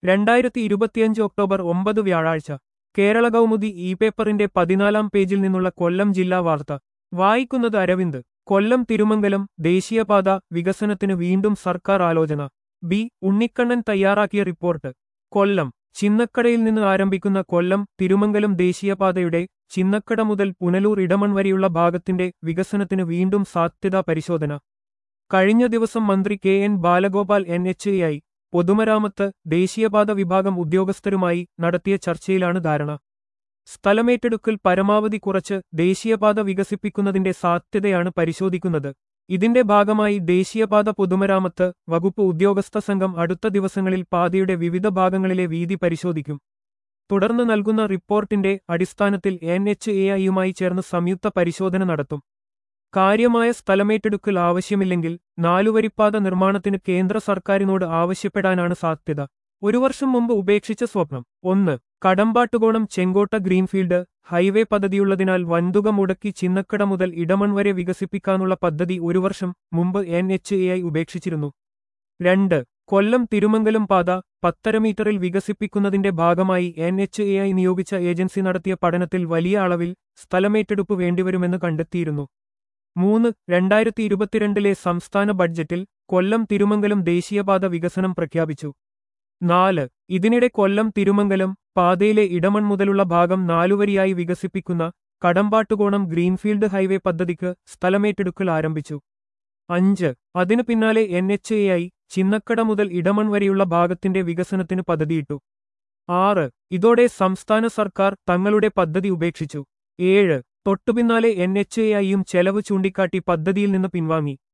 രണ്ടായിരത്തി ഇരുപത്തിയഞ്ച് ഒക്ടോബർ ഒമ്പത് വ്യാഴാഴ്ച കേരള കൗമുദി ഇ പേപ്പറിന്റെ പതിനാലാം പേജിൽ നിന്നുള്ള കൊല്ലം ജില്ലാ വാർത്ത വായിക്കുന്നത് അരവിന്ദ് കൊല്ലം തിരുമംഗലം ദേശീയപാത വികസനത്തിന് വീണ്ടും സർക്കാർ ആലോചന ബി ഉണ്ണിക്കണ്ണൻ തയ്യാറാക്കിയ റിപ്പോർട്ട് കൊല്ലം ചിന്നക്കടയിൽ നിന്ന് ആരംഭിക്കുന്ന കൊല്ലം തിരുമംഗലം ദേശീയപാതയുടെ ചിന്നക്കട മുതൽ പുനലൂർ ഇടമൺ വരെയുള്ള ഭാഗത്തിന്റെ വികസനത്തിന് വീണ്ടും സാധ്യതാ പരിശോധന കഴിഞ്ഞ ദിവസം മന്ത്രി K N Balagopal N H A I പൊതുമരാമത്ത് ദേശീയപാത വിഭാഗം ഉദ്യോഗസ്ഥരുമായി നടത്തിയ ചർച്ചയിലാണ് ധാരണ സ്ഥലമേറ്റെടുക്കൽ പരമാവധി കുറച്ച് ദേശീയപാത വികസിപ്പിക്കുന്നതിന്റെ സാധ്യതയാണ് പരിശോധിക്കുന്നത് ഇതിന്റെ ഭാഗമായി ദേശീയപാത പൊതുമരാമത്ത് വകുപ്പ് ഉദ്യോഗസ്ഥ സംഘം അടുത്ത ദിവസങ്ങളിൽ പാതയുടെ വിവിധ ഭാഗങ്ങളിലെ വീതി പരിശോധിക്കും തുടർന്ന് നൽകുന്ന റിപ്പോർട്ടിന്റെ അടിസ്ഥാനത്തിൽ എൻ എച്ച് എ ഐയുമായി ചേർന്ന് സംയുക്ത പരിശോധന നടത്തും കാര്യമായ സ്ഥലമേറ്റെടുക്കൽ ആവശ്യമില്ലെങ്കിൽ നാലുവരിപ്പാത നിർമ്മാണത്തിന് കേന്ദ്ര സർക്കാരിനോട് ആവശ്യപ്പെടാനാണ് സാധ്യത ഒരു വർഷം മുമ്പ് ഉപേക്ഷിച്ച സ്വപ്നം ഒന്ന് കടമ്പാട്ടുകോണം ചെങ്കോട്ട ഗ്രീൻഫീൽഡ് ഹൈവേ പദ്ധതിയുള്ളതിനാൽ വൻതുക മുടക്കി ചിന്നക്കട മുതൽ ഇടമൺ വരെ വികസിപ്പിക്കാനുള്ള പദ്ധതി ഒരു വർഷം മുമ്പ് എൻ എച്ച് എ ഐ ഉപേക്ഷിച്ചിരുന്നു രണ്ട് കൊല്ലം തിരുമംഗലം പാത പത്തര മീറ്ററിൽ വികസിപ്പിക്കുന്നതിന്റെ ഭാഗമായി എൻ എച്ച് എ ഐ നിയോഗിച്ച ഏജൻസി നടത്തിയ പഠനത്തിൽ വലിയ അളവിൽ സ്ഥലമേറ്റെടുപ്പ് വേണ്ടിവരുമെന്ന് കണ്ടെത്തിയിരുന്നു മൂന്ന് രണ്ടായിരത്തി ഇരുപത്തിരണ്ടിലെ സംസ്ഥാന ബഡ്ജറ്റിൽ കൊല്ലം തിരുമംഗലം ദേശീയപാത വികസനം പ്രഖ്യാപിച്ചു നാല് ഇതിനിടെ കൊല്ലം തിരുമംഗലം പാതയിലെ ഇടമൺ മുതലുള്ള ഭാഗം നാലുവരിയായി വികസിപ്പിക്കുന്ന കടമ്പാട്ടുകോണം ഗ്രീൻഫീൽഡ് ഹൈവേ പദ്ധതിക്ക് സ്ഥലമേറ്റെടുക്കൽ ആരംഭിച്ചു അഞ്ച് അതിനു പിന്നാലെ N H A I Chinnakada മുതൽ ഇടമൺ വരെയുള്ള ഭാഗത്തിന്റെ വികസനത്തിന് പദ്ധതിയിട്ടു ആറ് ഇതോടെ സംസ്ഥാന സർക്കാർ തങ്ങളുടെ പദ്ധതി ഉപേക്ഷിച്ചു ഏഴ് തൊട്ടുപിന്നാലെ എൻ എച്ച് എ ഐയും ചെലവ് ചൂണ്ടിക്കാട്ടി പദ്ധതിയിൽ നിന്ന് പിൻവാങ്ങി